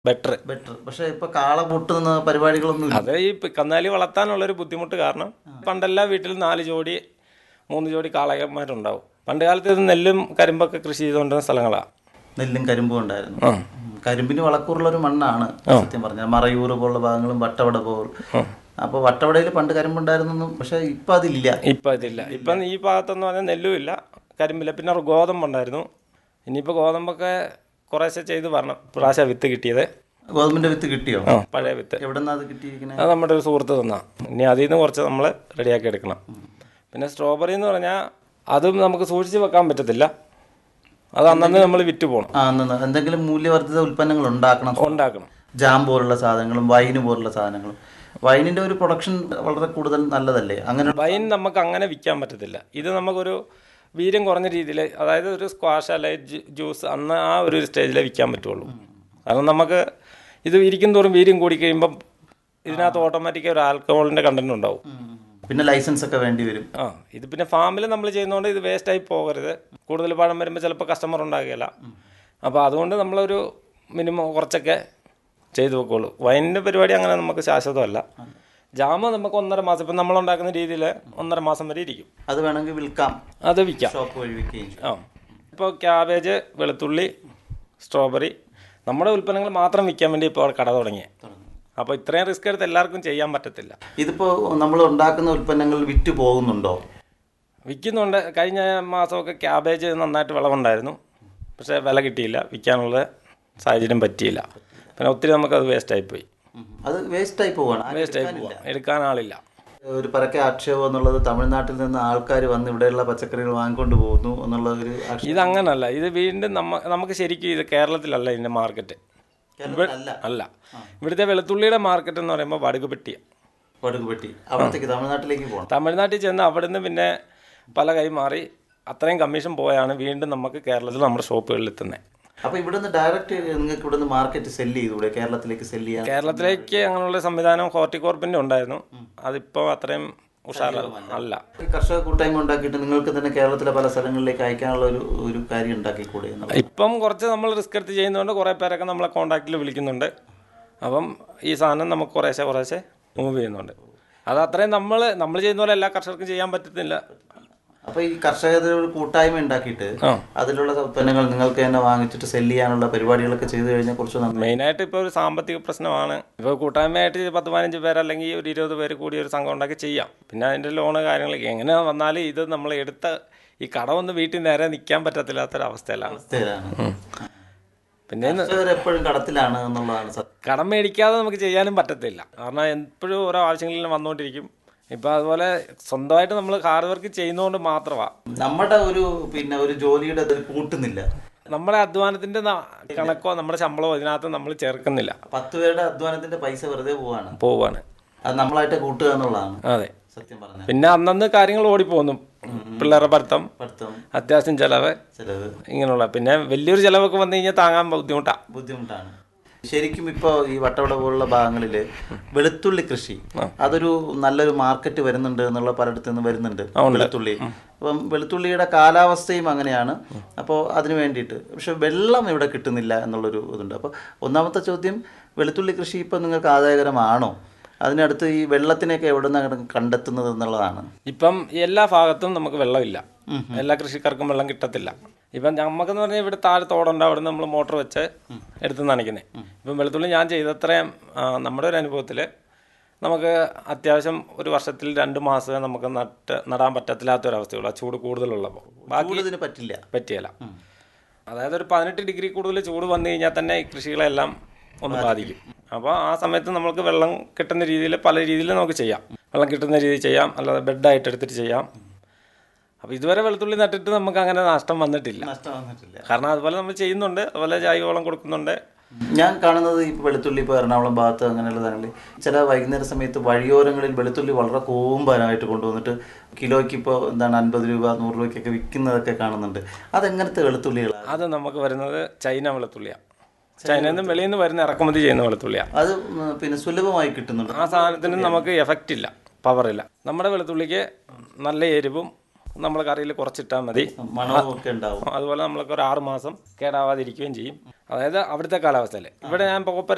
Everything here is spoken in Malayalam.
ബെറ്റർ ബെറ്റർ പക്ഷെ ഇപ്പൊ കാള പൂട്ടുന്ന പരിപാടികളൊന്നും ഇല്ല അത് ഈ പ- കന്നാലി വളർത്താനുള്ളൊരു ബുദ്ധിമുട്ട് കാരണം പണ്ടെല്ലാ വീട്ടിലും നാല് ജോഡി മൂന്ന് ജോഡി കാളകന്മാരുണ്ടാവും പണ്ട് കാലത്ത് ഇത് നെല്ലും കരിമ്പൊക്കെ കൃഷി ചെയ്തുകൊണ്ടിരുന്ന സ്ഥലങ്ങളാണ് നെല്ലും കരിമ്പും ഉണ്ടായിരുന്നു ആ ഉം. കരിമ്പിന് വളക്കൂറുള്ള ഒരു മണ്ണാണ് സത്യം പറഞ്ഞാൽ മറയൂർ പോലുള്ള ഭാഗങ്ങളും വട്ടവട പോൽ അപ്പൊ വട്ടവടയിൽ പണ്ട് കരിമ്പുണ്ടായിരുന്നു പക്ഷെ ഇപ്പൊ അതില്ല ഇപ്പം ഇതില്ല ഇപ്പം ഈ ഭാഗത്തെന്ന് പറഞ്ഞാൽ നെല്ലും ഇല്ല കരിമ്പില്ല പിന്നെ ഗോതമ്പുണ്ടായിരുന്നു ഇനിയിപ്പോൾ ഗോതമ്പൊക്കെ കുറേശ്ശെ ചെയ്ത് വരണം പ്രാവശ്യം വിത്ത് കിട്ടിയത് ഗോതമ്പിന്റെ വിത്ത് കിട്ടിയോ ആ പഴയ വിത്ത് എവിടെന്നാ അത് കിട്ടിയിരിക്കുന്നത് അത് നമ്മുടെ ഒരു സുഹൃത്ത് തന്നാ ഇനി അതിൽ നിന്ന് കുറച്ച് നമ്മൾ റെഡിയാക്കി എടുക്കണം പിന്നെ സ്ട്രോബെറി എന്ന് പറഞ്ഞാൽ അതും നമുക്ക് സൂക്ഷിച്ച് വെക്കാൻ പറ്റത്തില്ല അത് അന്നന്ന് നമ്മൾ വിറ്റ് പോകണം ആ അന്ന് എന്തെങ്കിലും മൂല്യവർദ്ധിത ഉൽപ്പന്നങ്ങൾ ഉണ്ടാക്കണം ഉണ്ടാക്കണം ജാം പോലുള്ള സാധനങ്ങളും വൈന് പോലുള്ള സാധനങ്ങളും വൈനിന്റെ ഒരു പ്രൊഡക്ഷൻ വളരെ കൂടുതൽ നല്ലതല്ലേ അങ്ങനെ വൈൻ നമുക്ക് അങ്ങനെ വിൽക്കാൻ പറ്റത്തില്ല ഇത് നമുക്കൊരു വീര്യം കുറഞ്ഞ രീതിയിൽ അതായത് ഒരു സ്ക്വാഷ് അല്ലെ ജ്യൂസ് അന്ന് ആ ഒരു സ്റ്റേജിലേ വിൽക്കാൻ പറ്റുള്ളൂ കാരണം നമുക്ക് ഇത് ഇരിക്കും തോറും വീര്യം കൂടി കഴിയുമ്പം ഇതിനകത്ത് ഓട്ടോമാറ്റിക്കായി ഒരു ആൽക്കഹോളിൻ്റെ കണ്ടന്റ് ഉണ്ടാവും ഉം. പിന്നെ ലൈസൻസ് ഒക്കെ വേണ്ടി വരും ആ ഇത് പിന്നെ ഫാമിൽ നമ്മൾ ചെയ്യുന്നതുകൊണ്ട് ഇത് വേസ്റ്റ് ആയി പോകരുത് കൂടുതൽ പഴം വരുമ്പോൾ ചിലപ്പോൾ കസ്റ്റമർ ഉണ്ടാകുകയില്ല അപ്പോൾ അതുകൊണ്ട് നമ്മളൊരു മിനിമം കുറച്ചൊക്കെ ചെയ്തു വെക്കുള്ളൂ വൈനിൻ്റെ പരിപാടി അങ്ങനെ നമുക്ക് ശാശ്വതമല്ല ജാമ നമുക്ക് ഒന്നര മാസം ഇപ്പം നമ്മളുണ്ടാക്കുന്ന രീതിയിൽ ഒന്നര മാസം വരെ ഇരിക്കും അത് വേണമെങ്കിൽ വിൽക്കാം അത് വിൽക്കാം ഷോപ്പ് വഴി വിൽക്കുകയും ചെയ്യും ആ ഇപ്പോൾ ക്യാബേജ് വെളുത്തുള്ളി സ്ട്രോബെറി നമ്മുടെ ഉൽപ്പന്നങ്ങൾ മാത്രം വിൽക്കാൻ വേണ്ടി ഇപ്പോൾ അവിടെ കട തുടങ്ങി അപ്പോൾ ഇത്രയും റിസ്ക് എടുത്ത് എല്ലാവർക്കും ചെയ്യാൻ പറ്റത്തില്ല ഇതിപ്പോ നമ്മൾ ഉണ്ടാക്കുന്ന ഉൽപ്പന്നങ്ങൾ വിറ്റ് പോകുന്നുണ്ടോ വിൽക്കുന്നുണ്ട് കഴിഞ്ഞ മാസമൊക്കെ ക്യാബേജ് നന്നായിട്ട് വിളവുണ്ടായിരുന്നു പക്ഷേ വില കിട്ടിയില്ല വിൽക്കാനുള്ള സാഹചര്യം പറ്റിയില്ല പിന്നെ ഒത്തിരി നമുക്കത് വേസ്റ്റായി പോയി ഉം. അത് വേസ്റ്റ് ആയി പോവാണ് ആരും വേസ്റ്റായി എടുക്കാനില്ല. പോവാം എടുക്കാൻ ആളില്ല ഒരു പരക്കെ ആക്ഷേപം എന്നുള്ളത് തമിഴ്നാട്ടിൽ നിന്ന് ആൾക്കാർ വന്ന് ഇവിടെയുള്ള പച്ചക്കറികൾ വാങ്ങിക്കൊണ്ട് പോകുന്നു എന്നുള്ള ഒരു ആക്ഷേപം ഇതങ്ങനല്ല ഇത് വീണ്ടും നമ്മ നമുക്ക് ശരിക്കും ഇത് കേരളത്തിലല്ല ഇതിൻ്റെ മാർക്കറ്റ് കേരളത്തിലല്ല അല്ല ഇവിടുത്തെ വെളുത്തുള്ളിയുടെ മാർക്കറ്റ് എന്ന് പറയുമ്പോൾ വടുകുപെട്ടിയാണ് വടുകുപെട്ടി അവിടത്തേക്ക് തമിഴ്നാട്ടിലേക്ക് പോകണം തമിഴ്നാട്ടിൽ ചെന്ന് അവിടുന്ന് പിന്നെ പല കൈമാറി അത്രയും കമ്മീഷൻ പോയാണ് വീണ്ടും നമുക്ക് കേരളത്തിൽ നമ്മുടെ ഷോപ്പുകളിൽ എത്തുന്നത് അപ്പൊ ഇവിടുന്ന് ഡയറക്റ്റ് നിങ്ങൾക്ക് ഇവിടുന്ന് മാർക്കറ്റ് സെല് ചെയ്തൂടെ കേരളത്തിലേക്ക് സെല് ചെയ്യാൻ കേരളത്തിലേക്ക് അങ്ങനെയുള്ള സംവിധാനം ഹോർട്ടികോർപ്പിൻ്റെ ഉണ്ടായിരുന്നു അതിപ്പോൾ അത്രയും ഉഷാർ അല്ല ഈ കർഷക കൂട്ടായ്മ ഉണ്ടാക്കിയിട്ട് നിങ്ങൾക്ക് തന്നെ കേരളത്തിലെ പല സ്ഥലങ്ങളിലേക്ക് അയക്കാനുള്ള ഒരു ഒരു കാര്യം ഉണ്ടാക്കിക്കൂടെ എന്നുള്ളത്. ഇപ്പം കുറച്ച് നമ്മൾ റിസ്ക് എടുത്ത് ചെയ്യുന്നതുകൊണ്ട് കുറേ പേരൊക്കെ നമ്മളെ കോൺടാക്റ്റിൽ വിളിക്കുന്നുണ്ട് അപ്പം ഈ സാധനം നമുക്ക് കുറേശ്ശെ കുറേശ്ശെ മൂവ് ചെയ്യുന്നുണ്ട് അത് അത്രയും നമ്മൾ നമ്മൾ ചെയ്യുന്ന പോലെ എല്ലാ കർഷകർക്കും ചെയ്യാൻ പറ്റത്തില്ല അപ്പൊ ഈ കർഷകരുടെ ഒരു കൂട്ടായ്മ ഉണ്ടാക്കിയിട്ട് ആ അതിലുള്ള ഉൽപ്പന്നങ്ങൾ നിങ്ങൾക്ക് തന്നെ വാങ്ങിച്ചിട്ട് സെല് ചെയ്യാനുള്ള പരിപാടികളൊക്കെ ചെയ്തു കഴിഞ്ഞാൽ കുറച്ച് നന്നായി മെയിനായിട്ട് ഇപ്പോൾ ഒരു സാമ്പത്തിക പ്രശ്നമാണ് ഇപ്പോൾ കൂട്ടായ്മയായിട്ട് പത്ത് പതിനഞ്ച് പേര് അല്ലെങ്കിൽ ഒരു ഇരുപത് പേര് കൂടി ഒരു സംഘം ഉണ്ടാക്കി ചെയ്യാം പിന്നെ അതിൻ്റെ ലോണ് കാര്യങ്ങളൊക്കെ എങ്ങനെ വന്നാലും ഇത് നമ്മൾ എടുത്ത ഈ കടമൊന്ന് വീട്ടിൽ നേരെ നിൽക്കാൻ പറ്റത്തില്ലാത്തൊരവസ്ഥയിലാണ് അവസ്ഥയിലാണ് പിന്നെ ഇന്ന് കർഷകർ എപ്പോഴും കടത്തിലാണ് എന്നുള്ളതാണ് സത്യം കടം മേടിക്കാതെ നമുക്ക് ചെയ്യാനും പറ്റത്തില്ല കാരണം എപ്പോഴും ഓരോ ആവശ്യങ്ങളിലും വന്നുകൊണ്ടിരിക്കും ഇപ്പോൾ അതുപോലെ സ്വന്തമായിട്ട് നമ്മൾ ഹാർഡ് വർക്ക് ചെയ്യുന്നതുകൊണ്ട് മാത്രമാണ് നമ്മുടെ ഒരു പിന്നെ ഒരു ജോലിയുടെ അത് കൂട്ടുന്നില്ല നമ്മുടെ അധ്വാനത്തിൻ്റെ ന- കണക്കോ നമ്മുടെ ശമ്പളമോ ഇതിനകത്ത് നമ്മൾ ചേർക്കുന്നില്ല പത്ത് പേരുടെ അധ്വാനത്തിന്റെ പൈസ വെറുതെ പോവാണ് പോവാണ് അത് നമ്മളായിട്ട് കൂട്ടുക എന്നുള്ളതാണ് അതെ സത്യം പറഞ്ഞ പിന്നെ അന്നന്ന് കാര്യങ്ങൾ ഓടിപ്പോകുന്നു പിള്ളേരുടെ പഠിത്തം പഠിത്തം അത്യാവശ്യം ചിലവ് ചിലവ് ഇങ്ങനെയുള്ള പിന്നെ വലിയൊരു ചിലവൊക്കെ വന്നു കഴിഞ്ഞാൽ താങ്ങാൻ ബുദ്ധിമുട്ടാണ് ബുദ്ധിമുട്ടാണ് ശരിക്കും ഇപ്പോൾ ഈ വട്ടവട പോലുള്ള ഭാഗങ്ങളിൽ വെളുത്തുള്ളി കൃഷി അതൊരു നല്ലൊരു മാർക്കറ്റ് വരുന്നുണ്ട് എന്നുള്ള പലയിടത്തു നിന്ന് വരുന്നുണ്ട് വെളുത്തുള്ളി അപ്പം വെളുത്തുള്ളിയുടെ കാലാവസ്ഥയും അങ്ങനെയാണ് അപ്പോൾ അതിന് വേണ്ടിയിട്ട് പക്ഷെ വെള്ളം ഇവിടെ കിട്ടുന്നില്ല എന്നുള്ളൊരു ഇതുണ്ട് അപ്പോൾ ഒന്നാമത്തെ ചോദ്യം വെളുത്തുള്ളി കൃഷി ഇപ്പോൾ നിങ്ങൾക്ക് ആദായകരമാണോ അതിനടുത്ത് ഈ വെള്ളത്തിനെയൊക്കെ എവിടെ നിന്നാണ് കണ്ടെത്തുന്നത് എന്നുള്ളതാണ് ഇപ്പം എല്ലാ ഭാഗത്തും നമുക്ക് വെള്ളമില്ല എല്ലാ കൃഷിക്കാർക്കും വെള്ളം കിട്ടത്തില്ല ഇപ്പം നമുക്കെന്ന് പറഞ്ഞാൽ ഇവിടെ താഴെ തോടുണ്ട് അവിടെ നമ്മൾ മോട്ടർ വെച്ച് എടുത്ത് നനയ്ക്കുന്നത് ഇപ്പം വെളുത്തുള്ളി ഞാൻ ചെയ്തത്രയും ആ, നമ്മുടെ ഒരു അനുഭവത്തിൽ നമുക്ക് അത്യാവശ്യം ഒരു വർഷത്തിൽ രണ്ട് മാസമേ നമുക്ക് നട്ട് നടാൻ പറ്റത്തില്ലാത്തൊരവസ്ഥയുള്ളൂ ആ ചൂട് കൂടുതലുള്ളപ്പോൾ ബാക്കി കൂടുതലിന് പറ്റില്ല പറ്റിയല്ല അതായത് ഒരു പതിനെട്ട് ഡിഗ്രി കൂടുതൽ ചൂട് വന്നു കഴിഞ്ഞാൽ തന്നെ ഈ കൃഷികളെല്ലാം ഒന്ന് ബാധിക്കും അപ്പോൾ ആ സമയത്ത് നമുക്ക് വെള്ളം കിട്ടുന്ന രീതിയിൽ പല രീതിയിൽ നമുക്ക് ചെയ്യാം വെള്ളം കിട്ടുന്ന രീതിയിൽ ചെയ്യാം അല്ലാതെ ബെഡായിട്ട് എടുത്തിട്ട് ചെയ്യാം അപ്പോൾ ഇതുവരെ വെളുത്തുള്ളി നട്ടിട്ട് നമുക്ക് അങ്ങനെ നഷ്ടം വന്നിട്ടില്ല നഷ്ടം വന്നിട്ടില്ല കാരണം അതുപോലെ നമ്മൾ ചെയ്യുന്നുണ്ട് അതുപോലെ ജൈവവളം കൊടുക്കുന്നുണ്ട് ഞാൻ കാണുന്നത് ഇപ്പോൾ വെളുത്തുള്ളി ഇപ്പോൾ എറണാകുളം ഭാഗത്ത് അങ്ങനെയുള്ള സ്ഥലങ്ങളിൽ ചില വൈകുന്നേര സമയത്ത് വഴിയോരങ്ങളിൽ വെളുത്തുള്ളി വളരെ കൂമ്പാനായിട്ട് കൊണ്ടുവന്നിട്ട് കിലോയ്ക്ക് ഇപ്പോൾ എന്താണ് അൻപത് രൂപ നൂറ് രൂപയ്ക്കൊക്കെ വിൽക്കുന്നതൊക്കെ കാണുന്നുണ്ട് അതെങ്ങനത്തെ വെളുത്തുള്ളികളാണ് അത് നമുക്ക് വരുന്നത് ചൈന വെളുത്തുള്ളിയാണ് ചൈനയിൽ നിന്ന് വെളിയിൽ നിന്ന് വരുന്ന ഇറക്കുമതി ചെയ്യുന്ന വെളുത്തുള്ളിയാണ് അത് ഉം, പിന്നെ സുലഭമായി കിട്ടുന്നുണ്ട് ആ സാധനത്തിന് നമുക്ക് എഫക്റ്റ് ഇല്ല പവറില്ല നമ്മുടെ വെളുത്തുള്ളിക്ക് നല്ല എരിവും നമ്മൾ കറിയിൽ കുറച്ചിട്ടാൽ മതി മണവും ഒക്കെ ഉണ്ടാവും അതുപോലെ നമ്മൾക്ക് ഒരു ആറ് മാസം കേടാവാതിരിക്കുകയും ചെയ്യും അതായത് അവിടുത്തെ കാലാവസ്ഥയിൽ ഇവിടെ ഞാൻ പോപ്പര